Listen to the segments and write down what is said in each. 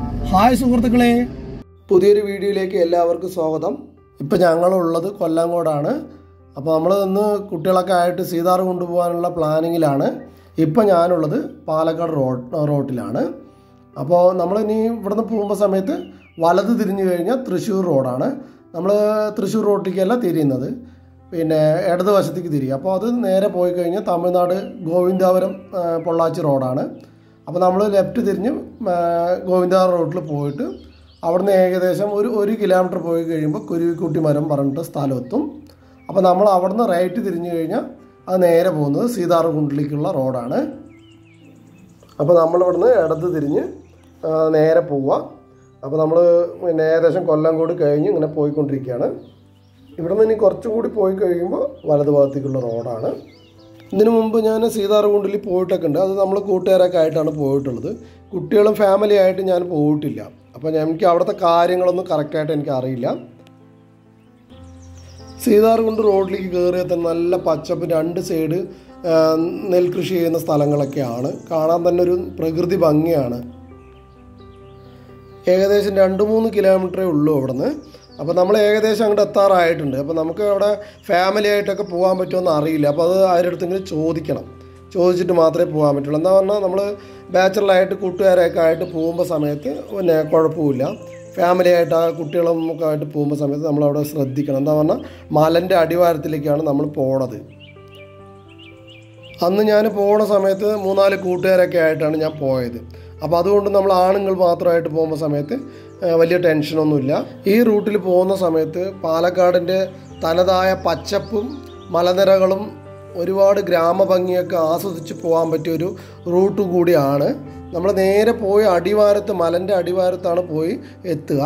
hi സുഹൃത്തുക്കളെ പുതിയൊരു വീഡിയോയിലേക്ക് എല്ലാവർക്കും സ്വാഗതം ഇപ്പം ഞങ്ങളുള്ളത് കൊല്ലങ്കോടാണ് അപ്പോൾ നമ്മൾ ഇന്ന് കുട്ടികളൊക്കെ ആയിട്ട് സീതാർ കൊണ്ടുപോകാനുള്ള പ്ലാനിങ്ങിലാണ് ഇപ്പം ഞാനുള്ളത് പാലക്കാട് റോഡ് റോട്ടിലാണ് അപ്പോൾ നമ്മളിനി ഇവിടുന്ന് പോകുമ്പോൾ സമയത്ത് വലത് തിരിഞ്ഞു കഴിഞ്ഞാൽ തൃശ്ശൂർ റോഡാണ് നമ്മൾ തൃശ്ശൂർ റോട്ടിലേക്കല്ല തിരിയുന്നത് പിന്നെ ഇടത് വശത്തേക്ക് തിരിയും അപ്പോൾ അത് നേരെ പോയി കഴിഞ്ഞാൽ തമിഴ്നാട് ഗോവിന്ദാപുരം ആ, പൊള്ളാച്ചി റോഡാണ് അപ്പോൾ നമ്മൾ ലെഫ്റ്റ് തിരിഞ്ഞ് ആ, ഗോവിന്ദാപുരം റോഡിൽ പോയിട്ട് അവിടുന്ന് ഏകദേശം ഒരു ഒരു കിലോമീറ്റർ പോയി കഴിയുമ്പോൾ കുരുവിക്കുട്ടി മരം പറഞ്ഞിട്ട് സ്ഥലം എത്തും അപ്പോൾ നമ്മൾ അവിടുന്ന് റൈറ്റ് തിരിഞ്ഞു കഴിഞ്ഞാൽ അത് നേരെ പോകുന്നത് സീതാർകുണ്ടിലേക്കുള്ള റോഡാണ് അപ്പോൾ നമ്മളിവിടുന്ന് ഇടത് തിരിഞ്ഞ് ആ, നേരെ പോവുക അപ്പോൾ നമ്മൾ പിന്നെ ഏകദേശം കൊല്ലംകോട് കഴിഞ്ഞ് ഇങ്ങനെ പോയിക്കൊണ്ടിരിക്കുകയാണ് ഇവിടെ നിന്ന് ഇനി കുറച്ചും കൂടി പോയി കഴിയുമ്പോൾ വലത് ഭാഗത്തേക്കുള്ള റോഡാണ് ഇതിനു മുമ്പ് ഞാൻ സീതാർകുണ്ടിൽ പോയിട്ടൊക്കെ ഉണ്ട് അത് നമ്മൾ കൂട്ടുകാരൊക്കെ ആയിട്ടാണ് പോയിട്ടുള്ളത് കുട്ടികളും ഫാമിലി ആയിട്ട് ഞാൻ പോയിട്ടില്ല അപ്പോൾ ഞാൻ- എനിക്ക് അവിടുത്തെ കാര്യങ്ങളൊന്നും കറക്റ്റായിട്ട് എനിക്ക് അറിയില്ല സീതാർകുണ്ട് റോഡിലേക്ക് കയറിയാൽ തന്നെ നല്ല പച്ചപ്പ് രണ്ട് സൈഡ് ആ, നെൽകൃഷി ചെയ്യുന്ന സ്ഥലങ്ങളൊക്കെയാണ് കാണാൻ തന്നെ ഒരു പ്രകൃതി ഭംഗിയാണ് ഏകദേശം രണ്ട് മൂന്ന് കിലോമീറ്ററേ ഉള്ളൂ അവിടുന്ന് അപ്പോൾ നമ്മൾ ഏകദേശം അങ്ങോട്ട് എത്താറായിട്ടുണ്ട് അപ്പോൾ നമുക്ക് അവിടെ ഫാമിലി ആയിട്ടൊക്കെ പോകാൻ പറ്റുമെന്ന് അറിയില്ല അപ്പോൾ അത് ആരുടെ അടുത്തെങ്കിലും ചോദിക്കണം ചോദിച്ചിട്ട് മാത്രമേ പോകാൻ പറ്റുള്ളൂ എന്താ പറഞ്ഞാൽ നമ്മൾ ബാച്ചലറായിട്ട് കൂട്ടുകാരൊക്കെ ആയിട്ട് പോകുമ്പോൾ സമയത്ത് പിന്നെ കുഴപ്പമില്ല ഫാമിലി ആയിട്ട് ആ കുട്ടികളും ഒക്കെ ആയിട്ട് പോകുമ്പോൾ സമയത്ത് നമ്മളവിടെ ശ്രദ്ധിക്കണം എന്താ പറഞ്ഞാൽ മലൻ്റെ അടിവാരത്തിലേക്കാണ് നമ്മൾ പോണത് അന്ന് ഞാൻ പോണ സമയത്ത് മൂന്നാല് കൂട്ടുകാരൊക്കെ ആയിട്ടാണ് ഞാൻ പോയത് അപ്പോൾ അതുകൊണ്ട് നമ്മൾ ആണുങ്ങൾ മാത്രമായിട്ട് പോകുന്ന സമയത്ത് ആ, വലിയ ടെൻഷനൊന്നുമില്ല ഈ റൂട്ടിൽ പോകുന്ന സമയത്ത് പാലക്കാടിൻ്റെ തനതായ പച്ചപ്പും മലനിരകളും ഒരുപാട് ഗ്രാമഭംഗിയൊക്കെ ആസ്വദിച്ച് പോകാൻ പറ്റിയ ഒരു റൂട്ട് കൂടിയാണ് നമ്മൾ നേരെ പോയി അടിവാരത്ത് മലൻ്റെ അടിവാരത്താണ് പോയി എത്തുക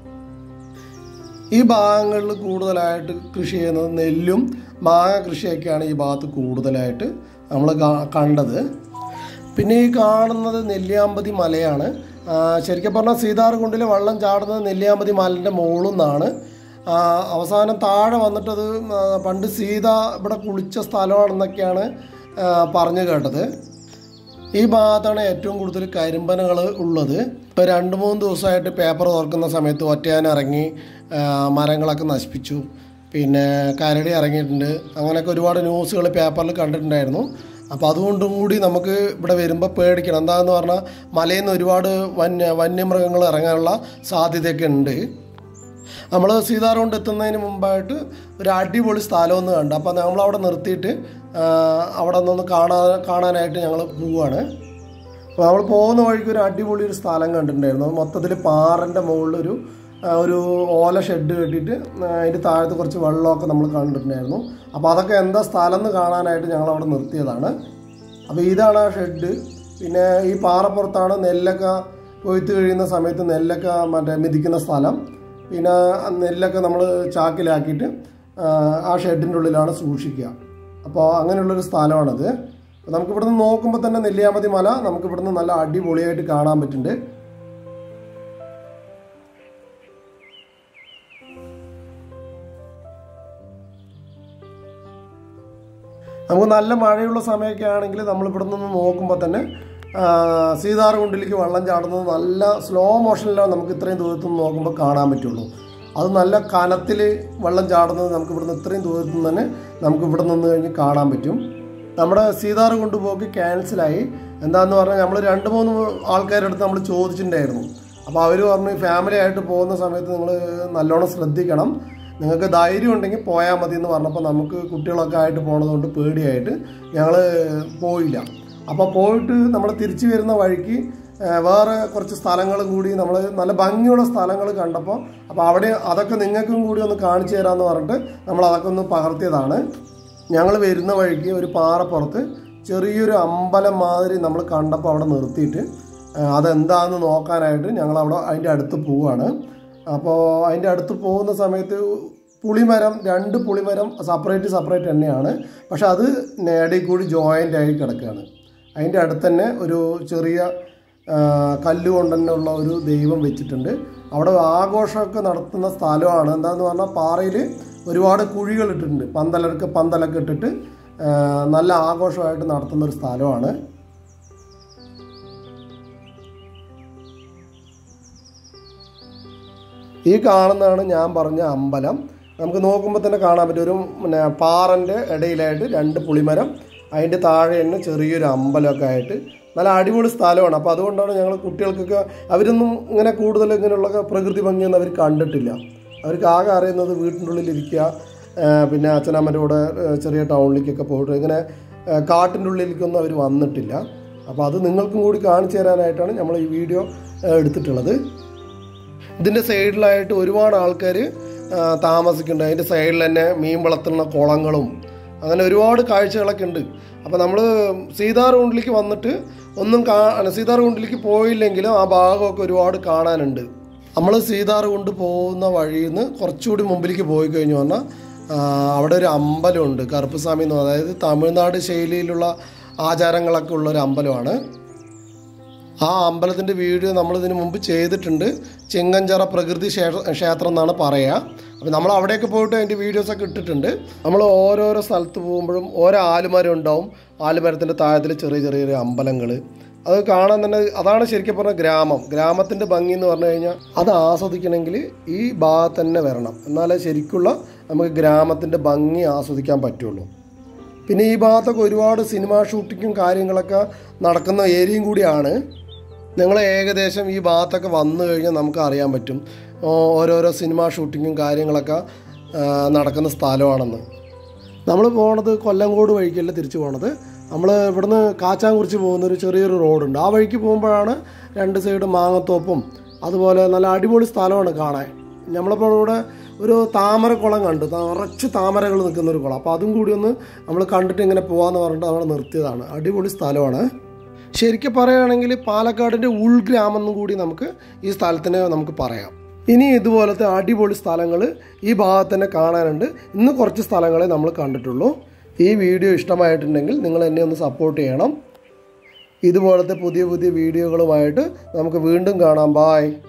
ഈ ഭാഗങ്ങളിൽ കൂടുതലായിട്ട് കൃഷി ചെയ്യുന്നത് നെല്ലും മാങ്ങ കൃഷിയൊക്കെയാണ് ഈ ഭാഗത്ത് കൂടുതലായിട്ട് നമ്മൾ കണ്ടത് പിന്നെ ഈ കാണുന്നത് നെല്ലിയാമ്പതി മലയാണ് ആ, ശരിക്കും പറഞ്ഞാൽ സീതാർകുണ്ടിൽ വെള്ളം ചാടുന്നത് നെല്ലിയാമ്പതി മലൻ്റെ മുകളിൽ നിന്നാണ് ആ, അവസാനം താഴെ വന്നിട്ടത് ആ, പണ്ട് സീത ഇവിടെ കുളിച്ച സ്ഥലമാണെന്നൊക്കെയാണ് ആ, പറഞ്ഞു കേട്ടത് ഈ ഭാഗത്താണ് ഏറ്റവും കൂടുതൽ കരിമ്പനകൾ ഉള്ളത് ഇപ്പോൾ രണ്ട് മൂന്ന് ദിവസമായിട്ട് പേപ്പർ തുറക്കുന്ന സമയത്ത് ഒറ്റയാൻ ഇറങ്ങി ആ, മരങ്ങളൊക്കെ നശിപ്പിച്ചു പിന്നെ കരടി ഇറങ്ങിയിട്ടുണ്ട് അങ്ങനെയൊക്കെ ഒരുപാട് ന്യൂസുകൾ പേപ്പറിൽ കണ്ടിട്ടുണ്ടായിരുന്നു അപ്പോൾ അതുകൊണ്ടും കൂടി നമുക്ക് ഇവിടെ വരുമ്പോൾ പേടിക്കണം എന്താണെന്ന് പറഞ്ഞാൽ മലയിൽ നിന്ന് ഒരുപാട് വന്യ വന്യമൃഗങ്ങൾ ഇറങ്ങാനുള്ള സാധ്യതയൊക്കെ ഉണ്ട് നമ്മൾ സീതാർകുണ്ട് എത്തുന്നതിന് മുമ്പായിട്ട് ഒരു അടിപൊളി സ്ഥലമൊന്ന് കണ്ടു അപ്പോൾ നമ്മൾ അവിടെ നിർത്തിയിട്ട് ആ, അവിടെ നിന്ന് കാണാൻ കാണാനായിട്ട് ഞങ്ങൾ പോവുകയാണ് അപ്പോൾ നമ്മൾ പോകുന്ന വഴിക്ക് ഒരു അടിപൊളി ഒരു സ്ഥലം കണ്ടിട്ടുണ്ടായിരുന്നു മൊത്തത്തിൽ പാറൻ്റെ മുകളിലൊരു ആ, ഒരു ഓല ഷെഡ് കെട്ടിയിട്ട് ആ, അതിൻ്റെ താഴത്ത് കുറച്ച് വെള്ളമൊക്കെ നമ്മൾ കണ്ടിട്ടുണ്ടായിരുന്നു അപ്പോൾ അതൊക്കെ എന്താ സ്ഥലം എന്ന് കാണാനായിട്ട് ഞങ്ങൾ അവിടെ നിർത്തിയതാണ് അപ്പോൾ ഇതാണ് ആ ഷെഡ് പിന്നെ ഈ പാറപ്പുറത്താണ് നെല്ലൊക്കെ കൊയ്ത്ത് കഴിയുന്ന സമയത്ത് നെല്ലൊക്കെ മറ്റേ മിതിക്കുന്ന സ്ഥലം പിന്നെ ആ നെല്ലൊക്കെ നമ്മൾ ചാക്കിലാക്കിയിട്ട് ആ, ആ ഷെഡിൻ്റെ ഉള്ളിലാണ് സൂക്ഷിക്കുക അപ്പോൾ അങ്ങനെയുള്ളൊരു സ്ഥലമാണത് അപ്പോൾ നമുക്ക് ഇവിടുന്ന് നോക്കുമ്പോൾ തന്നെ നെല്ലിയാമ്പതി മല നമുക്ക് ഇവിടുന്ന് നല്ല അടിപൊളിയായിട്ട് കാണാൻ പറ്റുന്നുണ്ട് നമുക്ക് നല്ല മഴയുള്ള സമയമൊക്കെ ആണെങ്കിൽ നമ്മൾ ഇവിടെ നിന്ന് നോക്കുമ്പോൾ തന്നെ ആ, സീതാർകുണ്ടിലേക്ക് വെള്ളം ചാടുന്നത് നല്ല സ്ലോ മോഷനിലാണ് നമുക്ക് ഇത്രയും ദൂരത്തു നിന്ന് നോക്കുമ്പോൾ കാണാൻ പറ്റുള്ളൂ അത് നല്ല കനത്തിൽ വെള്ളം ചാടുന്നത് നമുക്ക് ഇവിടുന്ന് ഇത്രയും ദൂരത്തു നിന്ന് തന്നെ നമുക്ക് ഇവിടെ നിന്ന് കഴിഞ്ഞ് കാണാൻ പറ്റും നമ്മുടെ സീതാർ കൊണ്ടുപോക്ക് ക്യാൻസലായി എന്താന്ന് പറഞ്ഞാൽ നമ്മൾ രണ്ട് മൂന്ന് ആൾക്കാരുടെ അടുത്ത് നമ്മൾ ചോദിച്ചിട്ടുണ്ടായിരുന്നു അപ്പോൾ അവർ പറഞ്ഞു ഫാമിലി ആയിട്ട് പോകുന്ന സമയത്ത് നിങ്ങൾ നല്ലോണം ശ്രദ്ധിക്കണം നിങ്ങൾക്ക് ധൈര്യം ഉണ്ടെങ്കിൽ പോയാൽ മതി എന്ന് പറഞ്ഞപ്പോൾ നമുക്ക് കുട്ടികളൊക്കെ ആയിട്ട് പോണതുകൊണ്ട് പേടിയായിട്ട് ഞങ്ങൾ പോയില്ല അപ്പോൾ പോയിട്ട് നമ്മൾ തിരിച്ചു വരുന്ന വഴിക്ക് ആ, വേറെ കുറച്ച് സ്ഥലങ്ങളും കൂടി നമ്മൾ നല്ല ഭംഗിയുള്ള സ്ഥലങ്ങൾ കണ്ടപ്പോൾ അപ്പോൾ അവിടെ അതൊക്കെ നിങ്ങൾക്കും കൂടി ഒന്ന് കാണിച്ചു തരാമെന്ന് പറഞ്ഞിട്ട് നമ്മൾ അതൊക്കെ ഒന്ന് പകർത്തിയതാണ് ഞങ്ങൾ വരുന്ന വഴിക്ക് ഒരു പാറപ്പുറത്ത് ചെറിയൊരു അമ്പലം മാതിരി നമ്മൾ കണ്ടപ്പോൾ അവിടെ നിർത്തിയിട്ട് ആ, അതെന്താണെന്ന് നോക്കാനായിട്ട് ഞങ്ങൾ അവിടെ അതിൻ്റെ അടുത്ത് പോവുകയാണ് അപ്പോൾ അതിൻ്റെ അടുത്ത് പോകുന്ന സമയത്ത് പുളിമരം രണ്ട് പുളിമരം സെപ്പറേറ്റ് സെപ്പറേറ്റ് തന്നെയാണ് പക്ഷെ അത് നേടി കൂടി ജോയിൻ്റ് ആയി കിടക്കുകയാണ് അതിൻ്റെ അടുത്ത് തന്നെ ഒരു ചെറിയ ആ, കല്ല് കൊണ്ട് തന്നെ ഉള്ള ഒരു ദൈവം വെച്ചിട്ടുണ്ട് അവിടെ ആഘോഷമൊക്കെ നടത്തുന്ന സ്ഥലമാണ് എന്താന്ന് പറഞ്ഞാൽ പാറയിൽ ഒരുപാട് കുഴികൾ ഇട്ടിട്ടുണ്ട് പന്തലൊക്കെ പന്തലൊക്കെ ഇട്ടിട്ട് ആ, നല്ല ആഘോഷമായിട്ട് നടത്തുന്ന ഒരു സ്ഥലമാണ് ഈ കാണുന്നതാണ് ഞാൻ പറഞ്ഞ അമ്പലം നമുക്ക് നോക്കുമ്പോൾ തന്നെ കാണാൻ പറ്റും ഒരു പിന്നെ പാറൻ്റെ ഇടയിലായിട്ട് രണ്ട് പുളിമരം അതിൻ്റെ താഴെ തന്നെ ചെറിയൊരു അമ്പലമൊക്കെ ആയിട്ട് നല്ല അടിപൊളി സ്ഥലമാണ് അപ്പോൾ അതുകൊണ്ടാണ് ഞങ്ങൾ കുട്ടികൾക്കൊക്കെ അവരൊന്നും ഇങ്ങനെ കൂടുതൽ ഇങ്ങനെയുള്ള പ്രകൃതി ഭംഗിയൊന്നും അവർ കണ്ടിട്ടില്ല അവർക്ക് ആകെ അറിയുന്നത് വീട്ടിൻ്റെ ഉള്ളിൽ ഇരിക്കുക ആ, പിന്നെ അച്ഛനമ്മൻ്റെ കൂടെ ആ, ചെറിയ ടൗണിലേക്കൊക്കെ പോയിട്ട് ഇങ്ങനെ ആ, കാട്ടിൻ്റെ ഉള്ളിലേക്കൊന്നും അവർ വന്നിട്ടില്ല അപ്പോൾ അത് നിങ്ങൾക്കും കൂടി കാണിച്ചു തരാനായിട്ടാണ് നമ്മൾ ഈ വീഡിയോ ആ, എടുത്തിട്ടുള്ളത് ഇതിൻ്റെ സൈഡിലായിട്ട് ഒരുപാട് ആൾക്കാർ താമസിക്കുന്നുണ്ട് അതിൻ്റെ സൈഡിൽ തന്നെ മീൻ വളർത്തുന്ന കുളങ്ങളും അങ്ങനെ ഒരുപാട് കാഴ്ചകളൊക്കെ ഉണ്ട് അപ്പോൾ നമ്മൾ സീതാർകുണ്ടിലേക്ക് വന്നിട്ട് ഒന്നും കാ സീതാർകുണ്ടിലേക്ക് പോയില്ലെങ്കിലും ആ ഭാഗമൊക്കെ ഒരുപാട് കാണാനുണ്ട് നമ്മൾ സീതാർകുണ്ട് പോകുന്ന വഴിയിൽ നിന്ന് കുറച്ചുകൂടി മുമ്പിലേക്ക് പോയി കഴിഞ്ഞു പറഞ്ഞാൽ ആ, അവിടെ ഒരു അമ്പലമുണ്ട് കറുപ്പസ്വാമി എന്ന് പറയുന്നത് അതായത് തമിഴ്നാട് ശൈലിയിലുള്ള ആചാരങ്ങളൊക്കെ ഉള്ള ഒരു അമ്പലമാണ് ആ അമ്പലത്തിൻ്റെ വീഡിയോ നമ്മൾ ഇതിനു മുമ്പ് ചെയ്തിട്ടുണ്ട് ചെങ്ങഞ്ചിറ പ്രകൃതി ക്ഷേത്ര ക്ഷേത്രം എന്നാണ് പറയുക അപ്പോൾ നമ്മൾ അവിടെയൊക്കെ പോയിട്ട് അതിൻ്റെ വീഡിയോസൊക്കെ ഇട്ടിട്ടുണ്ട് നമ്മൾ ഓരോരോ സ്ഥലത്ത് പോകുമ്പോഴും ഓരോ ആലുമരം ഉണ്ടാവും ആലുമരത്തിൻ്റെ താഴത്തിൽ ചെറിയ ചെറിയ അമ്പലങ്ങൾ അത് കാണാൻ തന്നെ അതാണ് ശരിക്കും പറഞ്ഞ ഗ്രാമം ഗ്രാമത്തിൻ്റെ ഭംഗി എന്ന് പറഞ്ഞു കഴിഞ്ഞാൽ അത് ആസ്വദിക്കണമെങ്കിൽ ഈ ഭാഗത്ത് തന്നെ വരണം എന്നാലേ ശരിക്കുള്ള നമുക്ക് ഗ്രാമത്തിൻ്റെ ഭംഗി ആസ്വദിക്കാൻ പറ്റുള്ളൂ പിന്നെ ഈ ഭാഗത്തൊക്കെ ഒരുപാട് സിനിമാ ഷൂട്ടിങ്ങും കാര്യങ്ങളൊക്കെ നടക്കുന്ന ഏരിയയും കൂടിയാണ് നിങ്ങൾ ഏകദേശം ഈ ഭാഗത്തൊക്കെ വന്നു കഴിഞ്ഞാൽ നമുക്ക് അറിയാൻ പറ്റും ഓ, ഓരോരോ സിനിമാ ഷൂട്ടിങ്ങും കാര്യങ്ങളൊക്കെ ആ, നടക്കുന്ന സ്ഥലമാണെന്ന് നമ്മൾ പോണത് കൊല്ലങ്കോട് വഴിക്കല്ല തിരിച്ചു പോണത് നമ്മൾ ഇവിടുന്ന് കാച്ചാൻകുറിച്ച് പോകുന്ന ഒരു ചെറിയൊരു റോഡുണ്ട് ആ വഴിക്ക് പോകുമ്പോഴാണ് രണ്ട് സൈഡ് മാങ്ങത്തോപ്പും അതുപോലെ നല്ല അടിപൊളി സ്ഥലമാണ് കാണാൻ നമ്മളിപ്പോൾ ഇവിടെ ഒരു താമര കുളം കണ്ടു നിറച്ച് താമരകൾ നിൽക്കുന്ന ഒരു കുളം അപ്പോൾ അതും കൂടി ഒന്ന് നമ്മൾ കണ്ടിട്ട് ഇങ്ങനെ പോകാമെന്ന് പറഞ്ഞിട്ട് അവിടെ നിർത്തിയതാണ് അടിപൊളി സ്ഥലമാണ് ശരിക്കും പറയുകയാണെങ്കിൽ പാലക്കാടിൻ്റെ ഉൾഗ്രാമം എന്നും കൂടി നമുക്ക് ഈ സ്ഥലത്തിന് നമുക്ക് പറയാം ഇനി ഇതുപോലത്തെ അടിപൊളി സ്ഥലങ്ങൾ ഈ ഭാഗത്ത് തന്നെ കാണാനുണ്ട് ഇന്ന് കുറച്ച് സ്ഥലങ്ങളെ നമ്മൾ കണ്ടിട്ടുള്ളൂ ഈ വീഡിയോ ഇഷ്ടമായിട്ടുണ്ടെങ്കിൽ നിങ്ങൾ എന്നെ ഒന്ന് സപ്പോർട്ട് ചെയ്യണം ഇതുപോലത്തെ പുതിയ പുതിയ വീഡിയോകളുമായിട്ട് നമുക്ക് വീണ്ടും കാണാം ബായ്